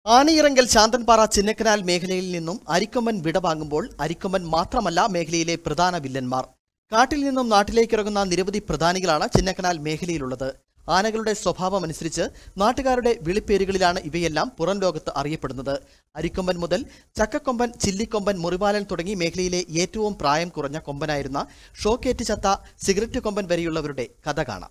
ആണിയിറങ്കൽ ശാന്തൻപാറ ചിന്നക്കനാൽ മേഖലയിൽ നിന്നും അരിക്കൊമ്പൻ വിടവാങ്ങുമ്പോൾ അരിക്കൊമ്പൻ മാത്രമല്ല മേഖലയിലെ പ്രധാന വില്ലന്മാർ കാട്ടിൽ നിന്നും നാട്ടിലേക്കിറങ്ങുന്ന നിരവധി പ്രധാനികളാണ് ചിന്നക്കനാൽ മേഖലയിലുള്ളത് ആനകളുടെ സ്വഭാവമനുസരിച്ച് നാട്ടുകാരുടെ വിളിപ്പേരുകളിലാണ് ഇവയെല്ലാം പുറം ലോകത്ത് അറിയപ്പെടുന്നത് അരിക്കൊമ്പൻ മുതൽ ചക്കക്കൊമ്പൻ ചില്ലിക്കൊമ്പൻ മുറിവാലൻ തുടങ്ങി മേഖലയിലെ ഏറ്റവും പ്രായം കുറഞ്ഞ കൊമ്പനായിരുന്ന ഷോക്കേറ്റ് ചത്ത സിഗരറ്റ് കൊമ്പൻ വരെയുള്ളവരുടെ കഥ കാണാം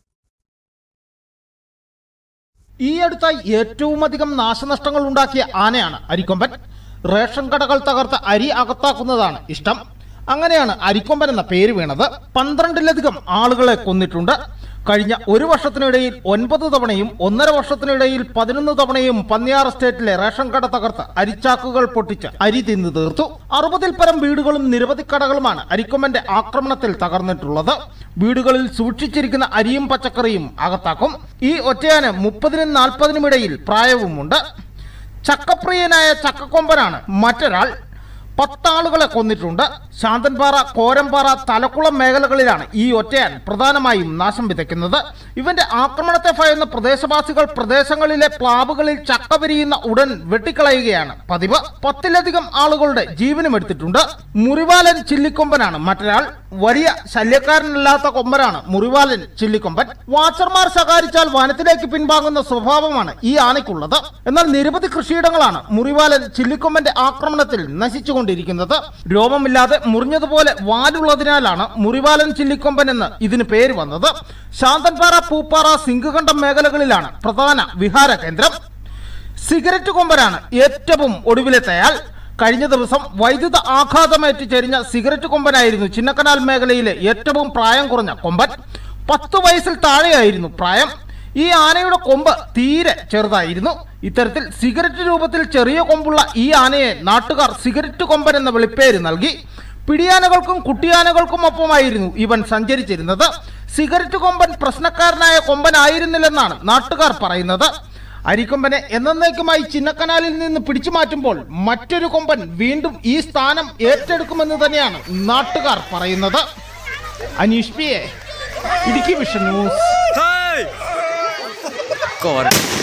ഈ അടുത്തായി ഏറ്റവും അധികം നാശനഷ്ടങ്ങൾ ഉണ്ടാക്കിയ ആനയാണ് അരിക്കൊമ്പൻ റേഷൻ കടകൾ തകർത്ത് അരി അകത്താക്കുന്നതാണ് ഇഷ്ടം അങ്ങനെയാണ് അരിക്കൊമ്പൻ എന്ന പേര് വീണത് പന്ത്രണ്ടിലധികം ആളുകളെ കൊന്നിട്ടുണ്ട് കഴിഞ്ഞ ഒരു വർഷത്തിനിടയിൽ ഒൻപത് തവണയും ഒന്നര വർഷത്തിനിടയിൽ പതിനൊന്ന് തവണയും പന്നിയാർ എസ്റ്റേറ്റിലെ റേഷൻ കട തകർത്ത് അരിച്ചാക്കുകൾ പൊട്ടിച്ച് അരി തിന്നു തീർത്തു അറുപതിൽ പരം വീടുകളും നിരവധി കടകളുമാണ് അരിക്കൊമ്പന്റെ ആക്രമണത്തിൽ തകർന്നിട്ടുള്ളത് വീടുകളിൽ സൂക്ഷിച്ചിരിക്കുന്ന അരിയും പച്ചക്കറിയും അകത്താക്കും ഈ ഒറ്റയാന് മുപ്പതിനും നാൽപ്പതിനും ഇടയിൽ പ്രായവുമുണ്ട് ചക്കപ്രിയനായ ചക്കക്കൊമ്പനാണ് മറ്റൊരാൾ പത്താളുകളെ കൊന്നിട്ടുണ്ട് ശാന്തൻപാറ കോരമ്പാറ തലക്കുളം മേഖലകളിലാണ് ഈ ഒറ്റയാൻ പ്രധാനമായും നാശം വിതയ്ക്കുന്നത് ഇവന്റെ ആക്രമണത്തെ ഭയന്ന പ്രദേശവാസികൾ പ്രദേശങ്ങളിലെ പ്ലാവുകളിൽ ചക്ക വിരിയുന്ന ഉടൻ വെട്ടിക്കളയുകയാണ് പതിവ് പത്തിലധികം ആളുകളുടെ ജീവനും എടുത്തിട്ടുണ്ട് മുറിവാലൻ ചില്ലിക്കൊമ്പനാണ് മറ്റൊരാൾ വലിയ ശല്യക്കാരനല്ലാത്ത കൊമ്പനാണ് മുറിവാലൻ ചില്ലിക്കൊമ്പൻ വാച്ചർമാർ ശകാരിച്ചാൽ വനത്തിലേക്ക് പിൻവാങ്ങുന്ന സ്വഭാവമാണ് ഈ ആനയ്ക്കുള്ളത് എന്നാൽ നിരവധി കൃഷിയിടങ്ങളാണ് മുറിവാലൻ ചില്ലിക്കൊമ്പന്റെ ആക്രമണത്തിൽ നശിച്ചുകൊണ്ടിരിക്കുന്നത് രോമമില്ലാതെ മുറിഞ്ഞതുപോലെ വാലുള്ളതിനാലാണ് മുറിവാലൻ ചില്ലിക്കൊമ്പൻ എന്ന് ഇതിന് പേര് വന്നത് ശാന്തൻപാറ പൂപ്പാറ സിംഗുകണ്ഠം മേഖലകളിലാണ് പ്രധാന വിഹാര കേന്ദ്രം സിഗരറ്റ് കൊമ്പനാണ് ഏറ്റവും ഒടുവിലെത്തയാൾ കഴിഞ്ഞ ദിവസം വൈദ്യുത ആഘാതമേറ്റ് ചെരിഞ്ഞ സിഗരറ്റ് കൊമ്പനായിരുന്നു ചിന്നക്കനാൽ മേഖലയിലെ ഏറ്റവും പ്രായം കുറഞ്ഞ കൊമ്പൻ പത്ത് വയസ്സിൽ താഴെയായിരുന്നു പ്രായം ഈ ആനയുടെ കൊമ്പ് തീരെ ചെറുതായിരുന്നു ഇത്തരത്തിൽ സിഗരറ്റ് രൂപത്തിൽ ചെറിയ കൊമ്പുള്ള ഈ ആനയെ നാട്ടുകാർ സിഗരറ്റ് കൊമ്പൻ എന്ന വിളിപ്പേര് നൽകി പിടിയാനകൾക്കും കുട്ടിയാനകൾക്കും ഒപ്പമായിരുന്നു ഇവൻ സഞ്ചരിച്ചിരുന്നത് സിഗരറ്റ് കൊമ്പൻ പ്രശ്നക്കാരനായ കൊമ്പനായിരുന്നില്ലെന്നാണ് നാട്ടുകാർ പറയുന്നത് അരിക്കൊമ്പനെ എന്നേക്കുമായി ചിന്നക്കനാലിൽ നിന്ന് പിടിച്ചു മാറ്റുമ്പോൾ മറ്റൊരു കൊമ്പൻ വീണ്ടും ഈ സ്ഥാനം ഏറ്റെടുക്കുമെന്ന് തന്നെയാണ് നാട്ടുകാർ പറയുന്നത് Aneesh P A Idukki vision news Corre.